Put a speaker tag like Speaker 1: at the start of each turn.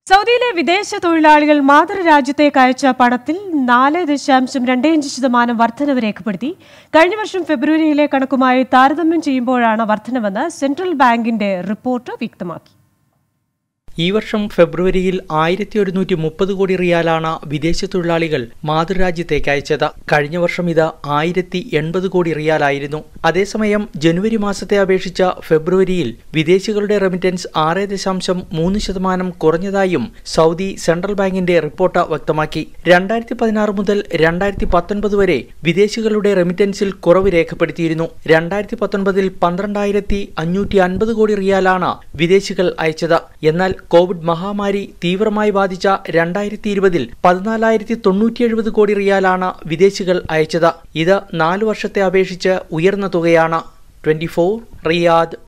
Speaker 1: സൗദിയിലെ വിദേശ തൊഴിലാളികൾ മാതൃരാജ്യത്തേക്ക് അയച്ച പണത്തിൽ നാല് ദശാംശം രണ്ടേയഞ്ച് ശതമാനം വർധനവ് രേഖപ്പെടുത്തി കഴിഞ്ഞ വർഷം ഫെബ്രുവരിയിലെ കണക്കുമായി താരതമ്യം ചെയ്യുമ്പോഴാണ് വർധനവെന്ന് സെൻട്രൽ ബാങ്കിന്റെ റിപ്പോർട്ട് വ്യക്തമാക്കി
Speaker 2: ഈ വർഷം ഫെബ്രുവരിയിൽ ആയിരത്തി ഒരുന്നൂറ്റി മുപ്പത് കോടി റിയാലാണ് വിദേശ തൊഴിലാളികൾ മാതൃരാജ്യത്തേക്ക് അയച്ചത് കഴിഞ്ഞ വർഷം ഇത് ആയിരത്തി എൺപത് കോടി റിയാലായിരുന്നു അതേസമയം ജനുവരി മാസത്തെ അപേക്ഷിച്ച ഫെബ്രുവരിയിൽ വിദേശികളുടെ റെമിറ്റൻസ് ആറ് ദശാംശം മൂന്ന് ശതമാനം കുറഞ്ഞതായും സൗദി സെൻട്രൽ ബാങ്കിന്റെ റിപ്പോർട്ട് വ്യക്തമാക്കി രണ്ടായിരത്തി പതിനാറ് മുതൽ രണ്ടായിരത്തി പത്തൊൻപത് വരെ വിദേശികളുടെ റെമിറ്റൻസിൽ കുറവ് രേഖപ്പെടുത്തിയിരുന്നു രണ്ടായിരത്തി പത്തൊൻപതിൽ പന്ത്രണ്ടായിരത്തി അഞ്ഞൂറ്റി അൻപത് കോടി റിയാലാണ് വിദേശികൾ അയച്ചത് എന്നാൽ കോവിഡ് മഹാമാരി തീവ്രമായി ബാധിച്ച രണ്ടായിരത്തി ഇരുപതിൽ പതിനാലായിരത്തി തൊണ്ണൂറ്റി എഴുപത് കോടി റിയാലാണ് വിദേശികൾ അയച്ചത് ഇത് നാലു വർഷത്തെ അപേക്ഷിച്ച് ഉയർന്ന തുകയാണ് ട്വന്റി റിയാദ്